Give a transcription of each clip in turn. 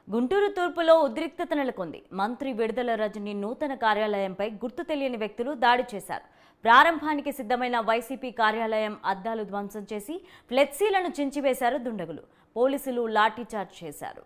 గుంటూరు తూర్పులో ఉద్రిక్తత నెలకొంది మంత్రి విడుదల రజని నూతన కార్యాలయంపై గుర్తు తెలియని వ్యక్తులు దాడి చేశారు ప్రారంభానికి సిద్ధమైన వైసీపీ కార్యాలయం అద్దాలు ధ్వంసం చేసి ఫ్లెక్సీలను చించివేశారు దుండగులు పోలీసులు లాఠీచార్జ్ చేశారు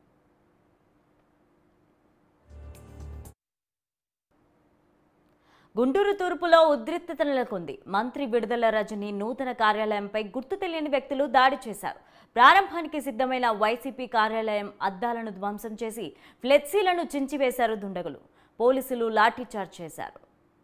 గుంటూరు తూర్పులో ఉద్రిక్తత నెలకొంది మంత్రి విడుదల రజని నూతన కార్యాలయంపై గుర్తు తెలియని వ్యక్తులు దాడి చేశారు ప్రారంభానికి సిద్ధమైన వైసీపీ కార్యాలయం అద్దాలను ధ్వంసం చేసి ఫ్లెక్సీలను చించివేశారు దుండగులు పోలీసులు లాఠీచార్జ్ చేశారు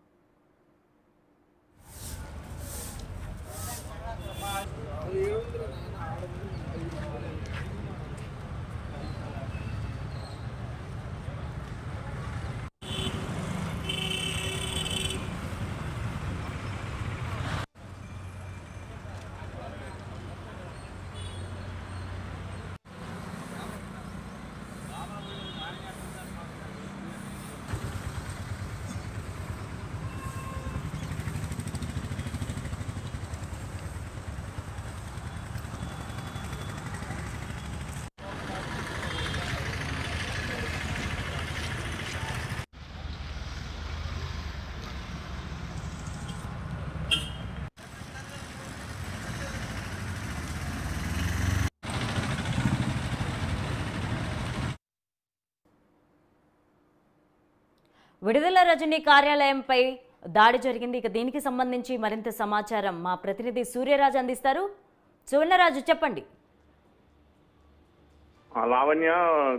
విడుదల రజని కార్యాలయంపై దాడి జరిగింది ఇక దీనికి సంబంధించి మరింత సమాచారం మా ప్రతినిధి సూర్యరాజు అందిస్తారు సువర్ణరాజు చెప్పండి ఆ లావణ్య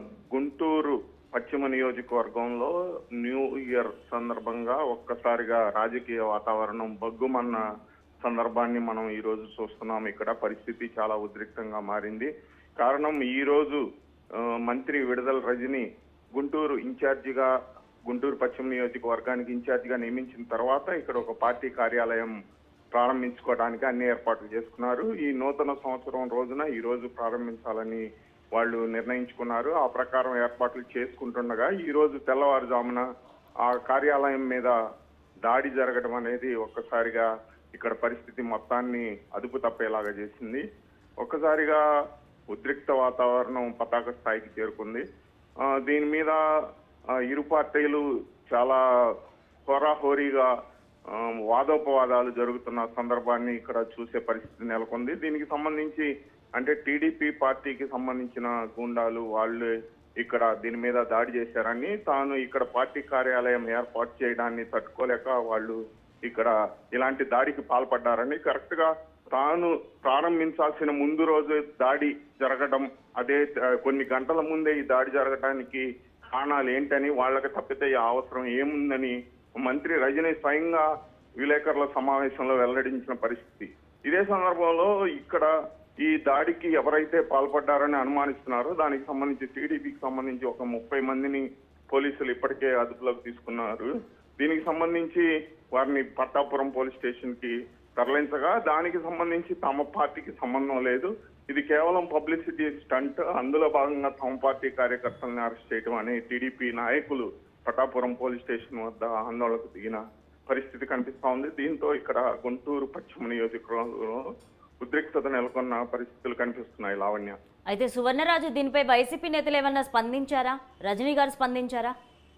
గుంటూరు పశ్చిమ నియోజకవర్గంలో న్యూ ఇయర్ సందర్భంగా ఒక్కసారిగా రాజకీయ వాతావరణం బగ్గుమన్న సందర్భాన్ని మనం ఈ రోజు చూస్తున్నాం ఇక్కడ పరిస్థితి చాలా ఉద్రిక్తంగా మారింది కారణం ఈ రోజు ఆ, మంత్రి విడుదల రజని గుంటూరు ఇన్ఛార్జిగా గుంటూరు పశ్చిమ నియోజకవర్గానికి ఇన్ఛార్జిగా నియమించిన తర్వాత ఇక్కడ ఒక పార్టీ కార్యాలయం ప్రారంభించుకోవడానికి అన్ని ఏర్పాట్లు చేసుకున్నారు ఈ నూతన సంవత్సరం రోజున ఈ రోజు ప్రారంభించాలని వాళ్ళు నిర్ణయించుకున్నారు ఆ ప్రకారం ఏర్పాట్లు చేసుకుంటుండగా ఈ రోజు తెల్లవారుజామున ఆ కార్యాలయం మీద దాడి జరగడం అనేది ఒక్కసారిగా ఇక్కడ పరిస్థితి మొత్తాన్ని అదుపు తప్పేలాగా చేసింది ఒక్కసారిగా ఉద్రిక్త వాతావరణం పతాక స్థాయికి చేరుకుంది ఆ, దీని మీద ఆ, ఇరు పార్టీలు చాలా హోరాహోరీగా ఆ, వాదోపవాదాలు జరుగుతున్న సందర్భాన్ని ఇక్కడ చూసే పరిస్థితి నెలకొంది దీనికి సంబంధించి అంటే టీడీపీ పార్టీకి సంబంధించిన గూండాలు వాళ్ళు ఇక్కడ దీని మీద దాడి చేశారని తాను ఇక్కడ పార్టీ కార్యాలయం ఏర్పాటు చేయడాన్ని తట్టుకోలేక వాళ్ళు ఇక్కడ ఇలాంటి దాడికి పాల్పడ్డారని కరెక్ట్ గా తాను ప్రారంభించాల్సిన ముందు రోజు దాడి జరగడం అదే ఆ, కొన్ని గంటల ముందే ఈ దాడి జరగడానికి కారణాలు ఏంటని వాళ్ళకి తప్పితే ఈ అవసరం ఏముందని మంత్రి రజనీ స్వయంగా విలేకరుల సమావేశంలో వెల్లడించిన పరిస్థితి ఇదే సందర్భంలో ఇక్కడ ఈ దాడికి ఎవరైతే పాల్పడ్డారని అనుమానిస్తున్నారో దానికి సంబంధించి టీడీపీకి సంబంధించి ఒక ముప్పై మందిని పోలీసులు ఇప్పటికే అదుపులోకి తీసుకున్నారు దీనికి సంబంధించి వారిని పట్టాపురం పోలీస్ స్టేషన్ కి తరలించగా దానికి సంబంధించి తమ పార్టీకి సంబంధం లేదు ఇది కేవలం పబ్లిసిటీ స్టంట్ అందులో భాగంగా తమ పార్టీ కార్యకర్తలను అరెస్ట్ చేయడం అని టీడీపీ నాయకులు పటాపురం పోలీస్ స్టేషన్ వద్ద ఆందోళనకు దిగిన పరిస్థితి కనిపిస్తా ఉంది దీంతో ఇక్కడ గుంటూరు పశ్చిమ నియోజకవర్గంలో ఉద్రిక్తత నెలకొన్న పరిస్థితులు కనిపిస్తున్నాయి లావణ్య అయితే సువర్ణరాజు దీనిపై వైసీపీ నేతలు ఏమన్నా స్పందించారా రజనీ గారు స్పందించారా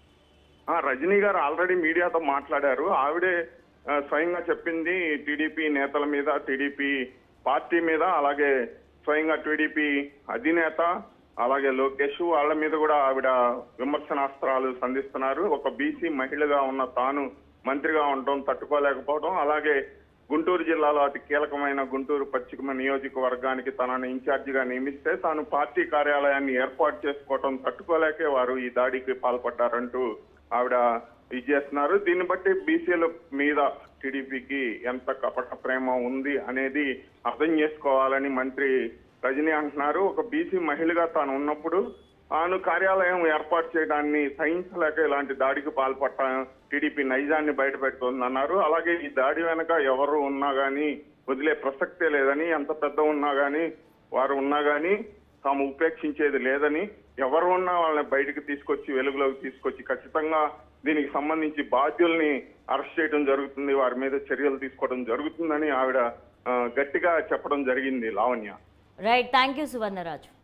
ఆ రజనీ గారు ఆల్రెడీ మీడియాతో మాట్లాడారు ఆవిడే ఆ, స్వయంగా చెప్పింది టీడీపీ నేతల మీద టీడీపీ పార్టీ మీద అలాగే స్వయంగా టీడీపీ అధినేత అలాగే లోకేష్ వాళ్ళ మీద కూడా ఆవిడ విమర్శనాస్త్రాలు సంధిస్తున్నారు ఒక బీసీ మహిళగా ఉన్న తాను మంత్రిగా ఉండటం తట్టుకోలేకపోవడం అలాగే గుంటూరు జిల్లాలో అతి కీలకమైన గుంటూరు పశ్చిమ నియోజకవర్గానికి తనని ఇన్ఛార్జిగా నియమిస్తే తాను పార్టీ కార్యాలయాన్ని ఏర్పాటు చేసుకోవటం తట్టుకోలేకే వారు ఈ దాడికి పాల్పడ్డారంటూ ఆవిడ ఇది చేస్తున్నారు దీన్ని బట్టి బీసీల మీద టీడీపీకి ఎంత కపట ప్రేమ ఉంది అనేది అర్థం చేసుకోవాలని మంత్రి రజనీ అంటున్నారు ఒక బీసీ మహిళగా తాను ఉన్నప్పుడు తాను కార్యాలయం ఏర్పాటు చేయడాన్ని సహించలేక ఇలాంటి దాడికి పాల్పట్ట టీడీపీ నైజాన్ని బయట పెడుతోందన్నారు అలాగే ఈ దాడి వెనక ఎవరు ఉన్నా గానీ వదిలే ప్రసక్తే లేదని ఎంత పెద్ద ఉన్నా గానీ వారు ఉన్నా గానీ తాము ఉపేక్షించేది లేదని ఎవరు ఉన్నా వాళ్ళని బయటకు తీసుకొచ్చి వెలుగులోకి తీసుకొచ్చి ఖచ్చితంగా దీనికి సంబంధించి బాధ్యుల్ని అరెస్ట్ చేయడం జరుగుతుంది వారి మీద చర్యలు తీసుకోవడం జరుగుతుందని ఆవిడ ఆ, గట్టిగా చెప్పడం జరిగింది Lavanya right thank you Suvarnaraju